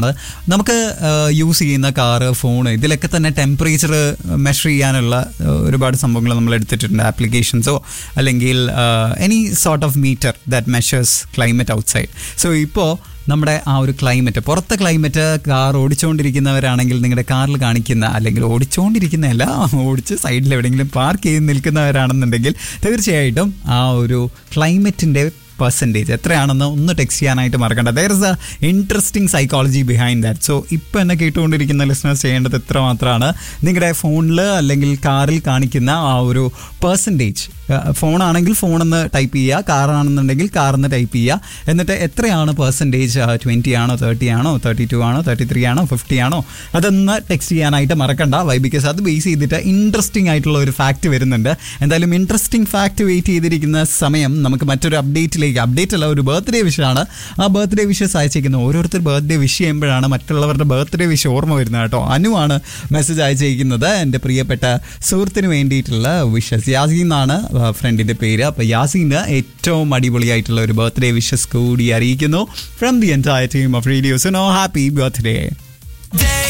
നമുക്ക് യൂസ് ചെയ്യുന്ന car phone ഇതിലൊക്കെ തന്നെ ടെമ്പറേച്ചർ മെഷർ ചെയ്യാനുള്ള ആ, ഒരുപാട് സംഭവങ്ങൾ നമ്മൾ എടുത്തിട്ടുണ്ട് ആപ്ലിക്കേഷൻസോ അല്ലെങ്കിൽ any sort of meter that measures climate outside so ഇപ്പോൾ നമ്മുടെ ആ ഒരു ക്ലൈമറ്റ് പുറത്തെ ക്ലൈമറ്റ് കാർ ഓടിച്ചുകൊണ്ടിരിക്കുന്നവരാണെങ്കിൽ നിങ്ങളുടെ കാറിൽ കാണിക്കുന്ന അല്ലെങ്കിൽ ഓടിച്ചുകൊണ്ടിരിക്കുന്നതല്ല ഓടിച്ച് സൈഡിൽ എവിടെയെങ്കിലും പാർക്ക് ചെയ്ത് നിൽക്കുന്നവരാണെന്നുണ്ടെങ്കിൽ തീർച്ചയായിട്ടും ആ ഒരു ക്ലൈമറ്റിൻ്റെ പെർസെൻറ്റേജ് എത്രയാണെന്ന് ഒന്ന് ടെക്സ്റ്റ് ചെയ്യാനായിട്ട് മറക്കണ്ട there is a interesting psychology behind that so ഇപ്പം എന്നെ കേട്ടുകൊണ്ടിരിക്കുന്ന ലിസണേഴ്സ് ചെയ്യേണ്ടത് എത്ര മാത്രമാണ് നിങ്ങളുടെ ഫോണിൽ അല്ലെങ്കിൽ കാറിൽ കാണിക്കുന്ന ആ ഒരു പെർസെൻറ്റേജ് ഫോണാണെങ്കിൽ ഫോണെന്ന് ടൈപ്പ് ചെയ്യുക കാറാണെന്നുണ്ടെങ്കിൽ കാറെന്ന് ടൈപ്പ് ചെയ്യുക എന്നിട്ട് എത്രയാണ് പെർസെൻറ്റേജ് ട്വൻറ്റി ആണോ തേർട്ടി ആണോ തേർട്ടി ടു ആണോ തേർട്ടി ത്രീ ആണോ ഫിഫ്റ്റി ആണോ അതൊന്ന് ടെക്സ്റ്റ് ചെയ്യാനായിട്ട് മറക്കണ്ട വൈ ബിക്കോസ് അത് ബേസ് ചെയ്തിട്ട് ഇൻട്രസ്റ്റിംഗ് ആയിട്ടുള്ള ഒരു ഫാക്റ്റ് വരുന്നുണ്ട് എന്തായാലും ഇൻട്രസ്റ്റിംഗ് ഫാക്റ്റ് വെയിറ്റ് ചെയ്തിരിക്കുന്ന സമയം നമുക്ക് മറ്റൊരു അപ്ഡേറ്റിലേക്ക് അപ്ഡേറ്റ് അല്ല ഒരു ബർത്ത്ഡേ വിഷാണ് ആ ബർത്ത്ഡേ വിഷസ് അയച്ചേക്കുന്ന ഓരോരുത്തർ ബർത്ത്ഡേ വിഷ് ചെയ്യുമ്പോഴാണ് മറ്റുള്ളവരുടെ ബർത്ത്ഡേ വിഷ് ഓർമ്മ വരുന്നത് കേട്ടോ അനുവാണ് മെസ്സേജ് അയച്ചേക്കുന്നത് എൻ്റെ പ്രിയപ്പെട്ട സുഹൃത്തിന് വേണ്ടിയിട്ടുള്ള വിഷസ് യാസീൻ എന്നാണ് ഫ്രണ്ടിൻ്റെ പേര് അപ്പോൾ യാസീന് ഏറ്റവും അടിപൊളിയായിട്ടുള്ള ഒരു ബർത്ത്ഡേ വിഷസ് കൂടി അറിയിക്കുന്നു from the entire team of റേഡിയോസ് നോ ഹാപ്പി ബർത്ത്ഡേ Day